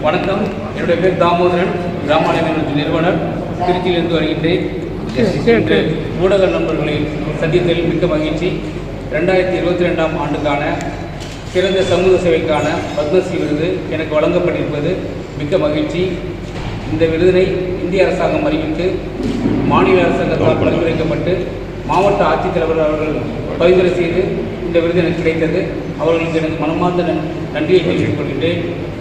வணக்கம் என்னுடைய பேர் தாமோதரன் கிராமாலய நிறுவனத்தின் நிறுவனர் திருச்சியிலிருந்து வருகின்றேன் இன்று ஊடக நண்பர்களை சந்தித்ததில் மிக்க மகிழ்ச்சி ரெண்டாயிரத்தி இருபத்தி ரெண்டாம் ஆண்டுக்கான சிறந்த சமூக சேவைக்கான பத்மஸ்ரீ விருது எனக்கு வழங்கப்பட்டிருப்பது மிக்க மகிழ்ச்சி இந்த விருதினை இந்திய அரசாங்கம் அறிவித்து மாநில அரசாங்கத்தால் பரிந்துரைக்கப்பட்டு மாவட்ட ஆட்சித்தலைவர் அவர்கள் பரிந்துரை செய்து இந்த விருது எனக்கு கிடைத்தது அவர்களுக்கு எனக்கு மனமார்ந்த நன்- நன்றியை தெரிவித்துக் கொள்கின்றேன்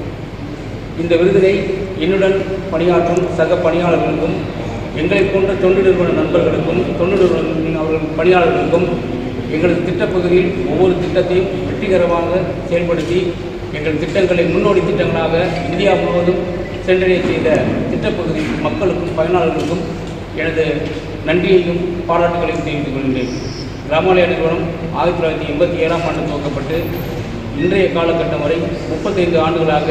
இந்த விருதினை என்னுடன் பணியாற்றும் சக பணியாளர்களுக்கும் எங்களை போன்ற தொண்டு நிறுவன நண்பர்களுக்கும் தொண்டு நிறுவன அவர்கள் பணியாளர்களுக்கும் எங்களது திட்டப்பகுதியில் ஒவ்வொரு திட்டத்தையும் வெற்றிகரமாக செயல்படுத்தி எங்கள் திட்டங்களை முன்னோடி திட்டங்களாக இந்தியா முழுவதும் சென்றடைய செய்த திட்டப்பகுதி மக்களுக்கும் பயனாளர்களுக்கும் எனது நன்றியையும் பாராட்டுகளையும் தெரிவித்துக் கொள்கிறேன் கிராமாலய நிறுவனம் ஆயிரத்தி தொள்ளாயிரத்தி எண்பத்தி ஏழாம் ஆண்டு துவக்கப்பட்டு இன்றைய காலகட்டம் வரை முப்பத்தைந்து ஆண்டுகளாக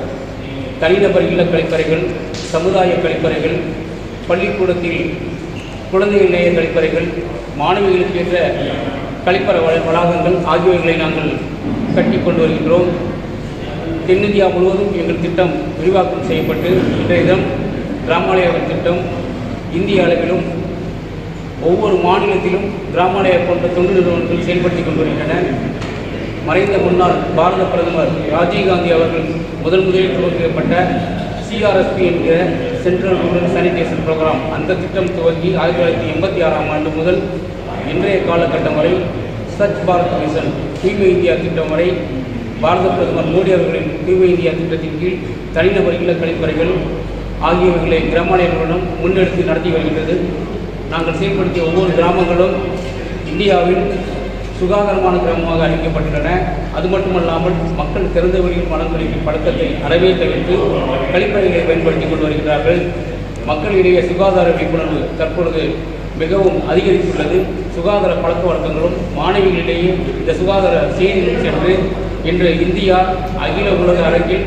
தனிநபர் இல்ல கழிப்பறைகள் சமுதாய கழிப்பறைகள் பள்ளிக்கூடத்தில் குழந்தைகள் நேய கழிப்பறைகள் மாணவிகளுக்கு ஏற்ற கழிப்பறை வள- வளாகங்கள் ஆகியவைகளை நாங்கள் கட்டி கொண்டு வருகின்றோம் தென்னிந்தியா முழுவதும் எங்கள் திட்டம் விரிவாக்கம் செய்யப்பட்டு இன்றைய தினம் கிராமாலய திட்டம் இந்திய அளவிலும் ஒவ்வொரு மாநிலத்திலும் கிராமாலய போன்ற தொண்டு நிறுவனங்கள் செயல்படுத்திக் கொண்டு வருகின்றன மறைந்த முன்னாள் பாரத பிரதமர் ராஜீவ்காந்தி அவர்கள் முதல் முதலில் துவக்கப்பட்ட சிஆர்எஸ்பி என்கிற சென்ட்ரல் ரூரல் சானிடேஷன் ப்ரோக்ராம் அந்த திட்டம் துவங்கி ஆயிரத்தி தொள்ளாயிரத்தி எண்பத்தி ஆறாம் ஆண்டு முதல் இன்றைய காலகட்டம் வரை ஸ்வச் பாரத் மிஷன் தூய்மை இந்தியா திட்டம் வரை பாரத பிரதமர் மோடி அவர்களின் தூய்மை இந்தியா திட்டத்தின் கீழ் தனிநபர் இல்ல கழிப்பறைகள் ஆகியவைகளை கிராமாலய நிறுவனம் முன்னெடுத்து நடத்தி வருகின்றது நாங்கள் செயல்படுத்திய ஒவ்வொரு கிராமங்களும் இந்தியாவில் சுகாதாரமான கிராமமாக அறிவிக்கப்பட்டுள்ளன அது மட்டுமல்லாமல் மக்கள் திறந்த வெளியில் மலங்களின் பழக்கத்தை அறவே தவிர்த்து கழிப்பறைகளை பயன்படுத்திக் கொண்டு வருகிறார்கள் மக்களிடையே சுகாதார விழிப்புணர்வு தற்பொழுது மிகவும் அதிகரித்துள்ளது சுகாதார பழக்க வழக்கங்களும் மாணவிகளிடையே இந்த சுகாதார செய்திகளும் சென்று இன்று இந்தியா அகில உலக அரங்கில்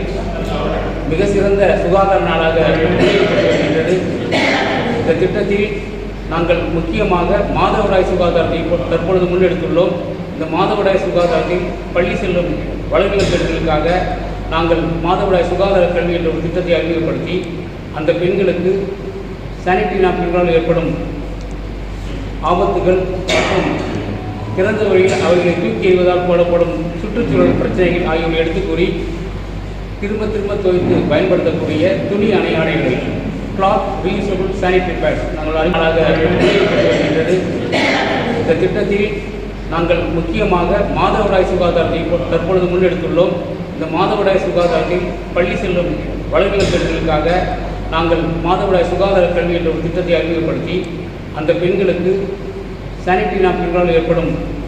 மிக சிறந்த சுகாதார நாடாக முன்னேறிப்பட்டு வருகின்றது இந்த திட்டத்தில் நாங்கள் முக்கியமாக மாதவிடாய் சுகாதாரத்தை இப்போ தற்பொழுது முன்னெடுத்துள்ளோம் இந்த மாதவிடாய் சுகாதாரத்தில் பள்ளி செல்லும் வளர்நிலை பெண்களுக்காக நாங்கள் மாதவிடாய் சுகாதார கல்வி என்ற ஒரு திட்டத்தை அறிமுகப்படுத்தி அந்த பெண்களுக்கு சானிட்டரி நாப்கின்களால் ஏற்படும் ஆபத்துகள் மற்றும் திறந்த வழியில் அவர்களை தூக்கி எறிவதால் போடப்படும் சுற்றுச்சூழல் பிரச்சனைகள் ஆகியவை எடுத்துக் கூறி திரும்ப திரும்ப துவைத்து பயன்படுத்தக்கூடிய துணி அணையாடைகள் கிளாத் ரீயூசபிள் சானிட்டரி பேட்ஸ் நாங்கள் அறிமுகமாக வருகின்றது இந்த திட்டத்தில் நாங்கள் முக்கியமாக மாதவிடாய் சுகாதாரத்தை இப்போ தற்பொழுது முன்னெடுத்துள்ளோம் இந்த மாதவிடாய் சுகாதாரத்தில் பள்ளி செல்லும் வளர்நிலை பெண்களுக்காக நாங்கள் மாதவிடாய் சுகாதார கல்வி என்ற ஒரு திட்டத்தை அறிமுகப்படுத்தி அந்த பெண்களுக்கு சானிட்டரி நாப்கின்களால் ஏற்படும்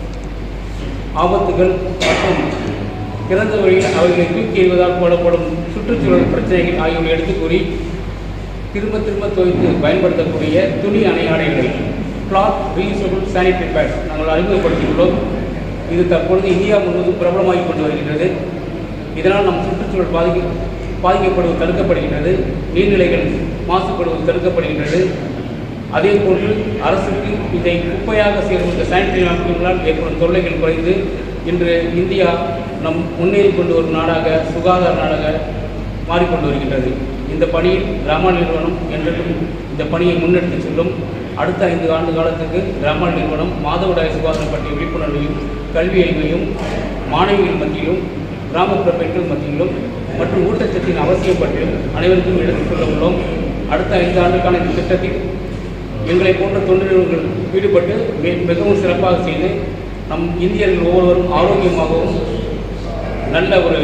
ஆபத்துகள் மற்றும் திறந்த வழியில் அவர்களை தூக்கி எறிவதால் போடப்படும் சுற்றுச்சூழல் பிரச்சனைகள் ஆகியவை எடுத்துக் கூறி திரும்ப திரும்ப துவைத்து பயன்படுத்தக்கூடிய துணி அணையாடைகள் கிளாத் ரீயூசபிள் சானிட்டரி பேட்ஸ் நாங்கள் அறிமுகப்படுத்தியுள்ளோம் இது தற்பொழுது இந்தியா முழுவதும் பிரபலமாகிக் கொண்டு வருகின்றது இதனால் நம் சுற்றுச்சூழல் பாதிக்க பாதிக்கப்படுவது தடுக்கப்படுகின்றது நீர்நிலைகள் மாசுபடுவது தடுக்கப்படுகின்றது அதே போன்று அரசுக்கு இதை குப்பையாக சேரும் இந்த சானிட்டரி நாப்கின்களால் ஏற்படும் தொல்லைகள் குறைந்து இன்று இந்தியா நம் முன்னேறி கொண்டு வரும் நாடாக சுகாதார நாடாக மாறிக்கொண்டு வருகின்றது இந்த பணியில் கிராம நிறுவனம் என்றும் இந்த பணியை முன்னெடுத்து செல்லும் அடுத்த ஐந்து ஆண்டு காலத்துக்கு கிராம நிறுவனம் மாதவிடாய் சுகாதாரம் பற்றிய விழிப்புணர்வையும் கல்வி அறிவையும் மாணவிகள் மத்தியிலும் கிராமப்புற பெண்கள் மத்தியிலும் மற்றும் ஊட்டச்சத்தின் அவசியம் பற்றியும் அனைவருக்கும் எடுத்துக் கொள்ள உள்ளோம் அடுத்த ஐந்து ஆண்டுக்கான இந்த திட்டத்தில் எங்களை போன்ற தொண்டு நிறுவனங்கள் ஈடுபட்டு மி- மிகவும் சிறப்பாக செய்து நம் இந்தியர்கள் ஒவ்வொருவரும் ஆரோக்கியமாகவும் நல்ல ஒரு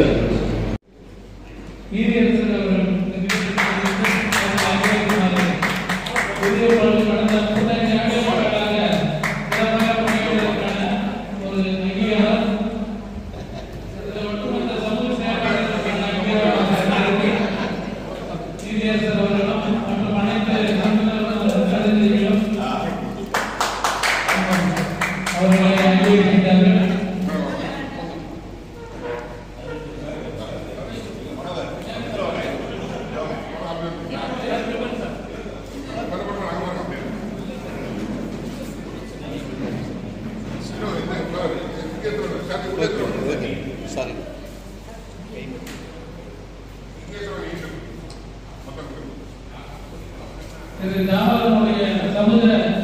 நீதியரசர் அவர்கள் இந்த நிகழ்ச்சிக்கு ஆதரவு புதிய பலன் கடந்த முப்பத்தைந்து ஆண்டுகளாக சிறப்பாக பணியாற்றுவதற்கான ஒரு அங்கீகாரம் இது ஒட்டுமொத்த சமூக சேவைகளுக்கான அங்கீகாரமாக இருக்கிறது. நீதியரசர் அவர்களும் மற்றும் அனைத்து சங்கங்களும் பிரதிநிதிகளும் அவர்களை அங்கீகரிக்கின்றார்கள் சாரி இங்கே திரு தாமரனுடைய சகோதரர்